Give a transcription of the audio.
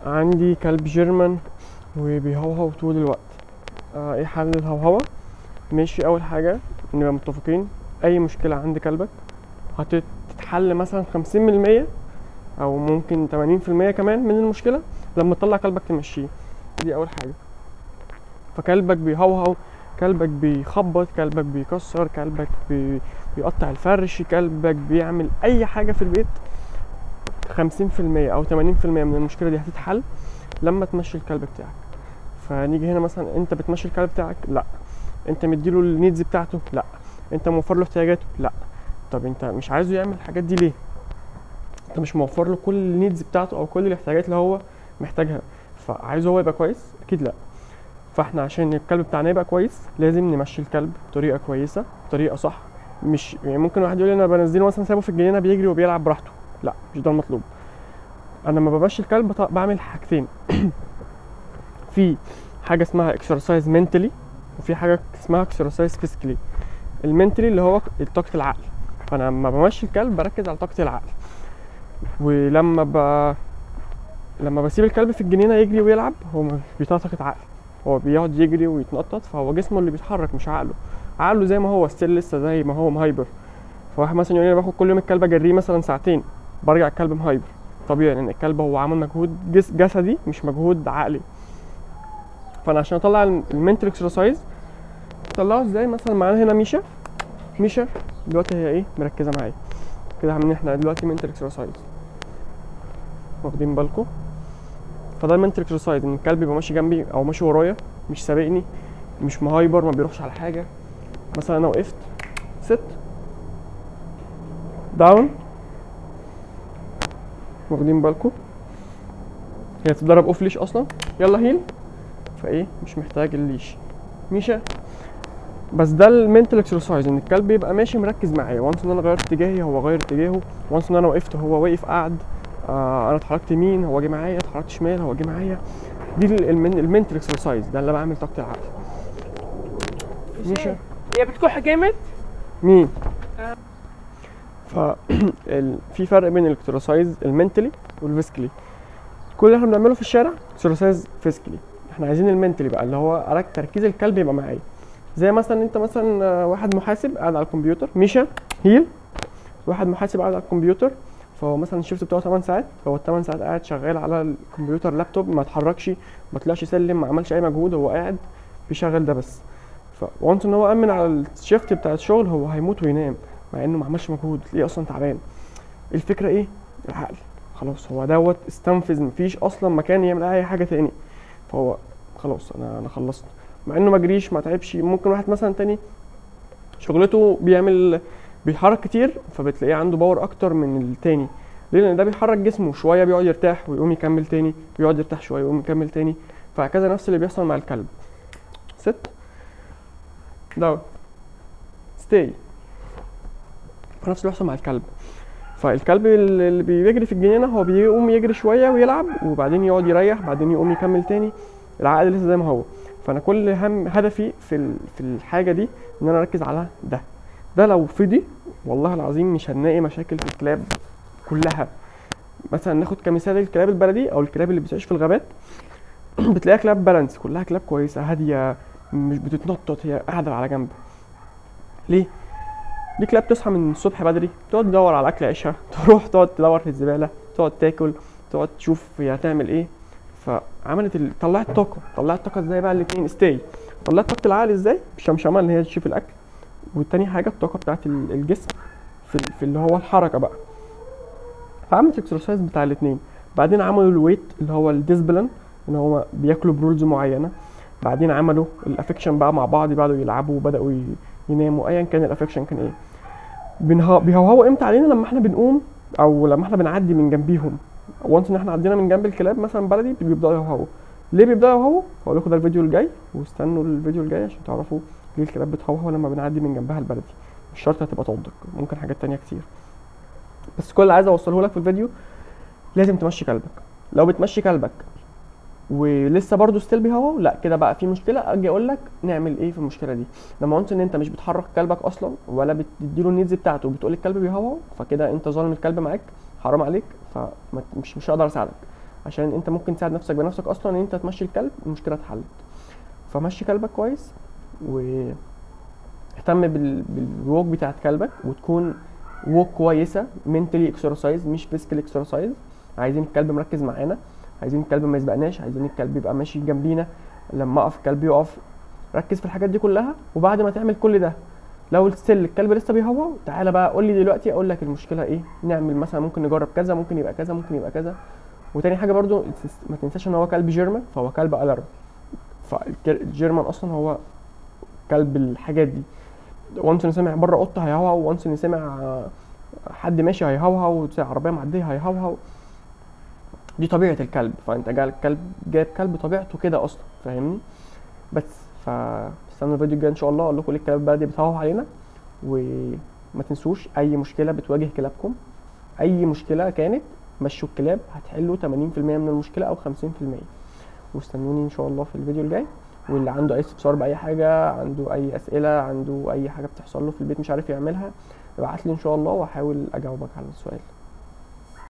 عندي كلب جيرمان وبيهوهو طول الوقت آه ايه حل الهوهوة ماشي اول حاجة نبقى متفقين اي مشكلة عند كلبك هتتحل مثلا خمسين من المية او ممكن تمانين في المية كمان من المشكلة لما تطلع كلبك تمشيه دي اول حاجة فكلبك بيهوهو كلبك بيخبط كلبك بيكسر كلبك بي... بيقطع الفرش كلبك بيعمل اي حاجة في البيت خمسين في المية او تمانين في المية من المشكلة دي هتتحل لما تمشي الكلب بتاعك فنيجي هنا مثلا انت بتمشي الكلب بتاعك لا انت مديله النيدز بتاعته لا انت موفر له احتياجاته لا طب انت مش عايزه يعمل الحاجات دي ليه انت مش موفر له كل النيدز بتاعته او كل الاحتياجات اللي هو محتاجها فعايزه هو يبقى كويس اكيد لا فاحنا عشان الكلب بتاعنا يبقى كويس لازم نمشي الكلب بطريقه كويسه بطريقه صح مش يعني ممكن واحد يقول لي انا بنزله مثلا سايبه في الجنينه بيجري وبيلعب براحته لا مش ده المطلوب انا لما بمشي الكلب بط- بعمل حاجتين في حاجه اسمها اكسرسايز منتلي وفي حاجه اسمها اكسرسايز فيزيكالي المنتلي اللي هو طاقه العقل فانا لما بمشي الكلب بركز على طاقه العقل ولما ب... لما بسيب الكلب في الجنينه يجري ويلعب هو مش بيطلع طاقه عقل هو بيقعد يجري ويتنطط فهو جسمه اللي بيتحرك مش عقله عقله زي ما هو ستيل لسه زي ما هو مهايبر فواحد مثلا يقول لي انا باخد كل يوم الكلب اجريه مثلا ساعتين برجع الكلب مهايبر طبيعي لان الكلب هو عمل مجهود جس جسدي مش مجهود عقلي فانا عشان اطلع المنتل اكسرسايز اطلعه ازاي مثلا معانا هنا ميشا ميشا دلوقتي هي ايه مركزه معايا كده عاملين احنا دلوقتي منتل اكسرسايز واخدين بالكم فده المنتل اكسرسايز ان الكلب يبقى ماشي جنبي او ماشي ورايا مش سابقني مش مهايبر ما بيروحش على حاجه مثلا انا وقفت ست داون واخدين بالكم هي تتدرب اوف ليش اصلا يلا هيل فايه مش محتاج الليش ميشا بس ده المنتال اكسرسايز ان الكلب يبقى ماشي مركز معايا وانس ان انا غيرت اتجاهي هو غير اتجاهه وانس ان انا وقفت هو واقف قاعد آه انا اتحركت يمين هو جه معايا اتحركت شمال هو جه معايا دي المنتال اكسرسايز ده اللي بعمل طاقه العقل ميشا هي بتكح جامد مين ف ال- في فرق بين الاكسرسايز المنتلي والفيزيكالي كل اللي احنا بنعمله في الشارع اكسرسايز فيزيكالي احنا عايزين المنتلي بقى اللي هو أرك- تركيز الكلب يبقى معايا زي مثلا انت مثلا آه، واحد محاسب قاعد على الكمبيوتر ميشا هيل واحد محاسب قاعد على الكمبيوتر فهو مثلا الشيفت بتاعه 8 ساعات فهو ال 8 ساعات قاعد شغال على الكمبيوتر لابتوب ما اتحركش ما طلعش سلم ما عملش اي مجهود هو قاعد بيشغل ده بس فوانس ان هو امن على الشيفت بتاع الشغل هو هيموت وينام مع انه ما عملش مجهود تلاقيه اصلا تعبان الفكره ايه العقل خلاص هو دوت استنفذ مفيش اصلا مكان يعمل اي حاجه تاني فهو خلاص انا انا خلصت مع انه ما جريش ما تعبش ممكن واحد مثلا تاني شغلته بيعمل بيتحرك كتير فبتلاقيه عنده باور اكتر من التاني ليه لان ده بيحرك جسمه شويه بيقعد يرتاح ويقوم يكمل تاني بيقعد يرتاح شويه ويقوم يكمل تاني فهكذا نفس اللي بيحصل مع الكلب ست داون ستي نفس اللي بيحصل مع الكلب فالكلب اللي اللي بيجري في الجنينه هو بيقوم يجري شويه ويلعب وبعدين يقعد يريح بعدين يقوم يكمل تاني العقل لسه زي ما هو فانا كل هم هدفي في ال- في الحاجه دي ان انا اركز على ده ده لو فضي والله العظيم مش هنلاقي مشاكل في الكلاب كلها مثلا ناخد كمثال الكلاب البلدي او الكلاب اللي بتعيش في الغابات بتلاقيها كلاب بالانس كلها كلاب كويسه هاديه مش بتتنطط هي قاعده على جنب ليه دي كلاب تصحى من الصبح بدري تقعد تدور على اكل عيشها تروح تقعد تدور في الزباله تقعد تاكل تقعد تشوف هي هتعمل ايه فعملت ال... طلعت طاقه طلعت طاقه ازاي بقى الاثنين ستاي طلعت طاقه العقل ازاي بالشمشمه ان هي تشوف الاكل والتاني حاجه الطاقه بتاعت ال- الجسم في, ال- في اللي هو الحركه بقى فعملت الاكسرسايز بتاع الاثنين بعدين عملوا الويت اللي هو الديسبلين ان هو بياكلوا برولز معينه بعدين عملوا الافكشن بقى مع بعض بدأوا يلعبوا وبدأوا ي- يناموا ايا كان الافكشن كان ايه بنها- بيهوهوا امتى علينا لما احنا بنقوم او لما احنا بنعدي من جنبيهم وانس ان احنا عدينا من جنب الكلاب مثلا بلدي بيبداوا يهوهوا ليه بيبداوا يهوهوا هقول لكم ده الفيديو الجاي واستنوا الفيديو الجاي عشان تعرفوا ليه الكلاب بتهوهو لما بنعدي من جنبها البلدي مش شرط هتبقى تعضك ممكن حاجات تانية كتير بس كل اللي عايز اوصله لك في الفيديو لازم تمشي كلبك لو بتمشي كلبك ولسه برضه ستيل بيهوهو لا كده بقى في مشكله اجي اقول لك نعمل ايه في المشكله دي لما قلت ان انت مش بتحرك كلبك اصلا ولا بتديله النيدز بتاعته وبتقول الكلب بيهوهو فكده انت ظالم الكلب معاك حرام عليك فمش مش هقدر اساعدك عشان انت ممكن تساعد نفسك بنفسك اصلا ان انت تمشي الكلب المشكله اتحلت فمشي كلبك كويس و اهتم بال... بالووك بتاعت كلبك وتكون ووك كويسه منتلي اكسرسايز مش فيزيكال اكسرسايز عايزين الكلب مركز معانا عايزين الكلب ما يسبقناش عايزين الكلب يبقى ماشي جنبينا لما اقف الكلب يقف ركز في الحاجات دي كلها وبعد ما تعمل كل ده لو السل الكلب لسه بيهوى تعالى بقى قول لي دلوقتي اقول لك المشكله ايه نعمل مثلا ممكن نجرب كذا ممكن يبقى كذا ممكن يبقى كذا وتاني حاجه برضو ما تنساش ان هو كلب جيرمان فهو كلب الارم فالجيرمان اصلا هو كلب الحاجات دي وانس ان سمع بره قطه هيهوهو وانس ان سمع حد ماشي هيهوهو عربيه معديه هيهوهو دي طبيعه الكلب فانت جاي الكلب جايب كلب طبيعته كده اصلا فاهمني بس فاستنوا الفيديو الجاي ان شاء الله اقول لكم ليه الكلاب البلدي بتهوه علينا وما تنسوش اي مشكله بتواجه كلابكم اي مشكله كانت مشوا الكلاب هتحلوا 80% من المشكله او 50% واستنوني ان شاء الله في الفيديو الجاي واللي عنده اي استفسار باي حاجه عنده اي اسئله عنده اي حاجه بتحصل له في البيت مش عارف يعملها ابعت لي ان شاء الله واحاول اجاوبك على السؤال